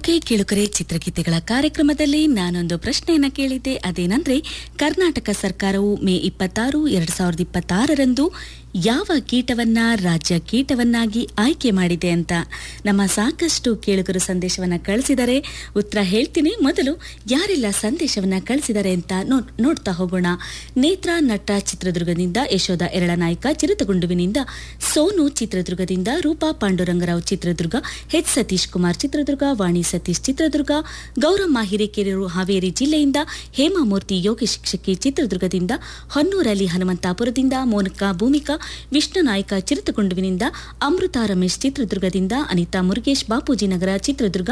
okay ಕೇಳುಕರೆ ಚಿತ್ರಗೀತೆಗಳ ಕಾರ್ಯಕ್ರಮದಲ್ಲಿ ನಾನೊಂದು ಪ್ರಶ್ನೆಯನ್ನ ಕೇಳಿದ್ದೆ ಅದೇನಂದ್ರೆ ಕರ್ನಾಟಕ ಸರ್ಕಾರವು ಮೇ ಇಪ್ಪತ್ತಾರು ಎರಡ್ ಸಾವಿರದ ಇಪ್ಪತ್ತಾರರಂದು ಯಾವ ಕೀಟವನ್ನ ರಾಜ್ಯ ಕೀಟವನ್ನಾಗಿ ಆಯ್ಕೆ ಮಾಡಿದೆ ಅಂತ ನಮ್ಮ ಸಾಕಷ್ಟು ಕೇಳುಗರು ಸಂದೇಶವನ್ನ ಕಳಿಸಿದರೆ ಉತ್ತರ ಹೇಳ್ತೀನಿ ಮೊದಲು ಯಾರೆಲ್ಲ ಸಂದೇಶವನ್ನ ಕಳಿಸಿದ್ದಾರೆ ಅಂತ ನೋ- ನೋಡ್ತಾ ಹೋಗೋಣ ನೇತ್ರ ನಟ ಚಿತ್ರದುರ್ಗದಿಂದ ಯಶೋಧ ಎರಳನಾಯ್ಕ ಚಿರತಗುಂಡುವಿನಿಂದ ಸೋನು ಚಿತ್ರದುರ್ಗದಿಂದ ರೂಪಾ ಪಾಂಡುರಂಗರಾವ್ ಚಿತ್ರದುರ್ಗ ಎಚ್ ಸತೀಶ್ ಕುಮಾರ್ ಚಿತ್ರದುರ್ಗ ವಾಣಿ ಸತೀಶ್ ಚಿತ್ರದುರ್ಗ ಗೌರಮ್ಮ ಹಿರೇಕೆರೂರು ಹಾವೇರಿ ಜಿಲ್ಲೆಯಿಂದ ಹೇಮಾಮೂರ್ತಿ ಯೋಗ ಶಿಕ್ಷಕಿ ಚಿತ್ರದುರ್ಗದಿಂದ ಹೊನ್ನೂರಲ್ಲಿ ಹನುಮಂತಾಪುರದಿಂದ ಮೋನಿಕಾ ಭೂಮಿಕಾ ವಿಷ್ಣು ನಾಯ್ಕ ಚಿರತಗುಂಡುವಿನಿಂದ ಅಮೃತ ರಮೇಶ್ ಚಿತ್ರದುರ್ಗದಿಂದ ಅನಿತಾ ಮುರುಗೇಶ್ ಬಾಪೂಜಿ ನಗರ ಚಿತ್ರದುರ್ಗ